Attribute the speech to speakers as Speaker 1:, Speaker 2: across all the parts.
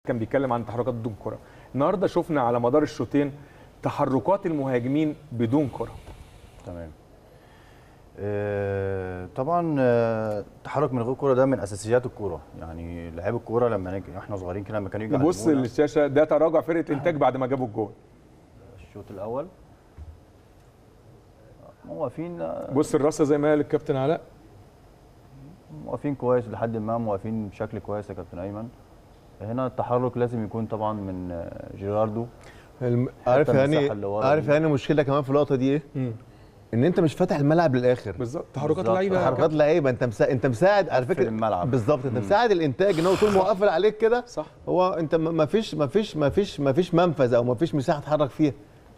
Speaker 1: كان بيتكلم عن تحركات بدون كره النهارده شفنا على مدار الشوطين تحركات المهاجمين بدون كره
Speaker 2: تمام آه، طبعا آه، التحرك من غير كوره ده من اساسيات الكوره يعني لعيب الكوره لما نيجي احنا صغيرين كده لما كانوا يجوا
Speaker 1: نبص
Speaker 2: يعلمونا
Speaker 1: للشاشه ده تراجع فرقه انتاج بعد ما جابوا الجول
Speaker 2: الشوط الاول واقفين آه،
Speaker 1: بص الرصه زي ما قال الكابتن علاء
Speaker 2: واقفين كويس لحد ما واقفين بشكل كويس يا كابتن ايمن هنا التحرك لازم يكون طبعا من آه، جيراردو
Speaker 3: الم... عارف
Speaker 2: المساحة
Speaker 3: يعني
Speaker 2: اللي ورا
Speaker 3: عارف
Speaker 2: دي.
Speaker 3: يعني المشكله كمان في اللقطه دي ايه؟ ان انت مش فاتح الملعب للاخر
Speaker 1: بالظبط تحركات
Speaker 2: بالظبط.
Speaker 1: لعيبه
Speaker 3: حركات لعيبه انت مسا... انت مساعد على
Speaker 2: في
Speaker 3: فكره
Speaker 2: الملعب.
Speaker 3: بالظبط انت مساعد الانتاج ان هو طول ما هو قافل عليك كده
Speaker 1: صح
Speaker 3: هو انت ما فيش ما فيش ما فيش ما فيش منفذ او ما فيش مساحه تتحرك فيها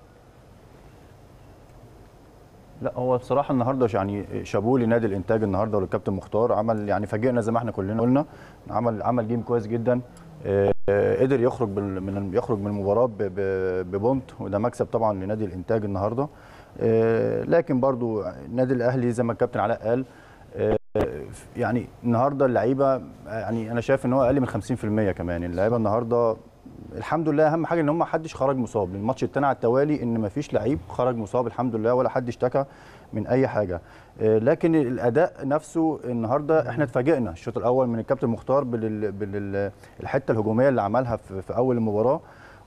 Speaker 2: لا هو بصراحه النهارده يعني شابوه لنادي الانتاج النهارده والكابتن مختار عمل يعني فاجئنا زي ما احنا كلنا قلنا عمل عمل جيم كويس جدا آه، آه، قدر يخرج بال- من يخرج من المباراه ب- ب- ببونت وده مكسب طبعا لنادي الانتاج النهارده آه، لكن برضو النادي الاهلي زي ما الكابتن علاء قال آه، يعني النهارده اللعيبه يعني انا شايف ان هو اقل من 50% كمان اللعيبه النهارده الحمد لله اهم حاجه ان هم ما حدش خرج مصاب الماتش التاني على التوالي ان ما فيش لعيب خرج مصاب الحمد لله ولا حد اشتكى من اي حاجه آه، لكن الاداء نفسه النهارده احنا اتفاجئنا الشوط الاول من الكابتن مختار بالحته الهجوميه اللي عملها في في اول المباراه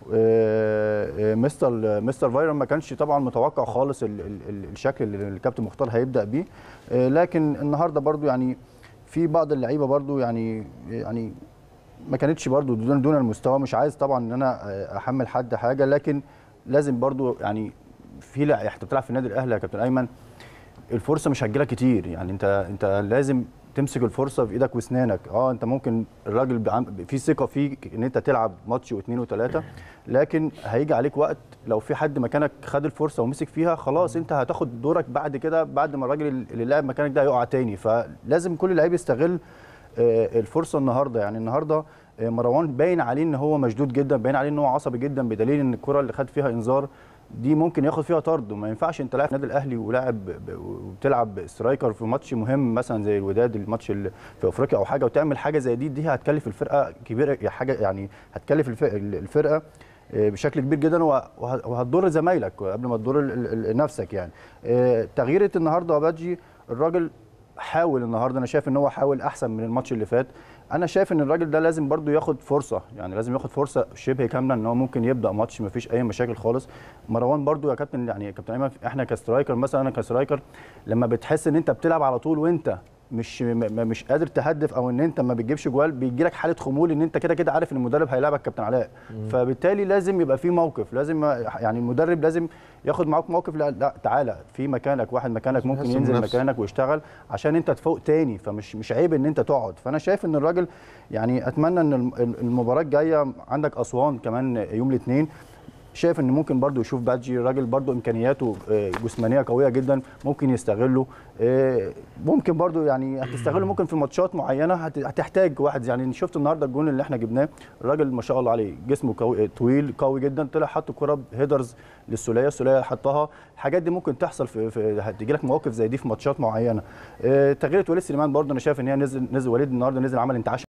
Speaker 2: آه، آه، مستر مستر فايرون ما كانش طبعا متوقع خالص ال- ال- ال- الشكل اللي الكابتن مختار هيبدا بيه آه، لكن النهارده برضو يعني في بعض اللعيبه برضو يعني يعني ما كانتش برضو دون دون المستوى مش عايز طبعا ان انا احمل حد حاجه لكن لازم برضو يعني في لا انت بتلعب في النادي الاهلي يا كابتن ايمن الفرصه مش هتجيلك كتير يعني انت انت لازم تمسك الفرصه في ايدك واسنانك اه انت ممكن الراجل بعم- في ثقه فيك ان انت تلعب ماتش واثنين وثلاثه لكن هيجي عليك وقت لو في حد مكانك خد الفرصه ومسك فيها خلاص انت هتاخد دورك بعد كده بعد ما الراجل اللي لعب مكانك ده هيقع تاني فلازم كل لعيب يستغل آه، الفرصه النهارده يعني النهارده آه، مروان باين عليه ان هو مشدود جدا باين عليه ان هو عصبي جدا بدليل ان الكره اللي خد فيها انذار دي ممكن ياخد فيها طرد وما ينفعش انت لاعب في النادي الاهلي ولاعب ب- وبتلعب سترايكر في ماتش مهم مثلا زي الوداد الماتش اللي في افريقيا او حاجه وتعمل حاجه زي دي دي هتكلف الفرقه كبيره حاجه يعني هتكلف الف- الفرقه آه، بشكل كبير جدا وه- وه- وهتضر زمايلك قبل ما تضر ال- ال- ال- نفسك يعني آه، تغييره النهارده بادجي الراجل حاول النهارده انا شايف ان هو حاول احسن من الماتش اللي فات انا شايف ان الراجل ده لازم برضو ياخد فرصه يعني لازم ياخد فرصه شبه كامله ان هو ممكن يبدا ماتش ما فيش اي مشاكل خالص مروان برضو يا كابتن يعني يا كابتن ايمن احنا كسترايكر مثلا انا كسترايكر لما بتحس ان انت بتلعب على طول وانت مش م- م- مش قادر تهدف او ان انت ما بتجيبش جوال بيجي لك حاله خمول ان انت كده كده عارف ان المدرب هيلعبك كابتن علاء فبالتالي لازم يبقى في موقف لازم يعني المدرب لازم ياخد معاك موقف لا, لا تعالى في مكانك واحد مكانك ممكن
Speaker 3: يحسن
Speaker 2: ينزل
Speaker 3: بنفسه.
Speaker 2: مكانك ويشتغل عشان انت تفوق تاني فمش مش عيب ان انت تقعد فانا شايف ان الراجل يعني اتمنى ان الم- المباراه الجايه عندك اسوان كمان يوم الاثنين شايف ان ممكن برضو يشوف بادجي راجل برضو امكانياته آه، جسمانيه قويه جدا ممكن يستغله آه، ممكن برضو يعني هتستغله ممكن في ماتشات معينه هت- هتحتاج واحد يعني شفت النهارده الجون اللي احنا جبناه الراجل ما شاء الله عليه جسمه قوي طويل قوي جدا طلع حط الكره هيدرز للسوليه السوليه حطها الحاجات دي ممكن تحصل في, في هتجي لك مواقف زي دي في ماتشات معينه آه، تغيير وليد سليمان برضو انا شايف ان هي نزل نزل وليد النهارده نزل عمل انتعاش